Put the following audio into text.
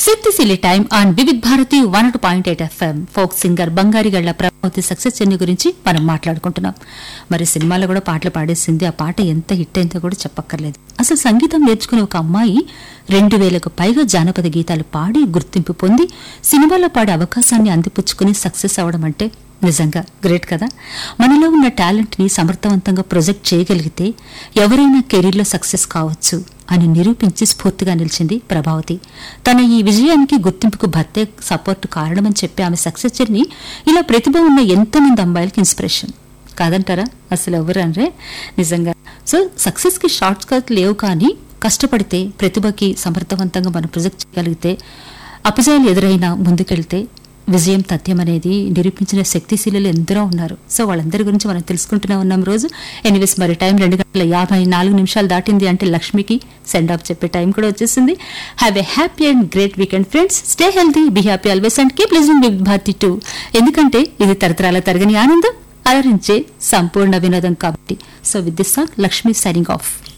శక్తిశీలి time on Vividh Bharati one two point eight FM folk singer Bangari Galla Prabhavati success journey గురించి మనం మాట్లాడుకుంటున్నాం మరి సినిమాలో కూడా పాటలు పాడేసింది ఆ పాట ఎంత హిట్ అయిందో కూడా చెప్పక్కర్లేదు అసలు సంగీతం నేర్చుకునే ఒక అమ్మాయి రెండు వేలకు పైగా జానపద గీతాలు పాడి గుర్తింపు పొంది సినిమాలో పాడే అవకాశాన్ని అందిపుచ్చుకుని సక్సెస్ అవడం అంటే నిజంగా గ్రేట్ కదా మనలో ఉన్న టాలెంట్ ని సమర్థవంతంగా ప్రొజెక్ట్ చేయగలిగితే ఎవరైనా కెరీర్లో సక్సెస్ కావచ్చు అని నిరూపించి స్ఫూర్తిగా నిలిచింది ప్రభావతి తన ఈ విజయానికి గుర్తింపుకు భర్తే సపోర్ట్ కారణమని చెప్పి ఆమె సక్సెస్ జర్నీ ఇలా ప్రతిభ ఉన్న ఎంతమంది అమ్మాయిలకి ఇన్స్పిరేషన్ కాదంటారా అసలు ఎవరు అనరే నిజంగా సో సక్సెస్ కి షార్ట్ కట్ లేవు కానీ కష్టపడితే ప్రతిభకి సమర్థవంతంగా మనం ప్రొజెక్ట్ చేయగలిగితే అపజయాలు ఎదురైనా ముందుకెళ్తే విజయం తథ్యం అనేది నిరూపించిన శక్తిశీలులు ఎందరో ఉన్నారు సో వాళ్ళందరి గురించి మనం తెలుసుకుంటూనే ఉన్నాం రోజు ఎనీవేస్ మరి టైం రెండు గంటల యాభై నాలుగు నిమిషాలు దాటింది అంటే లక్ష్మికి సెండ్ ఆఫ్ చెప్పే టైం కూడా వచ్చేసింది have a happy and great weekend friends stay healthy be happy always and keep listening with Bharati too ఎందుకంటే ఇది తరతరాల తరగని ఆనందం అలరించే సంపూర్ణ వినోదం కాబట్టి so with this song Lakshmi signing of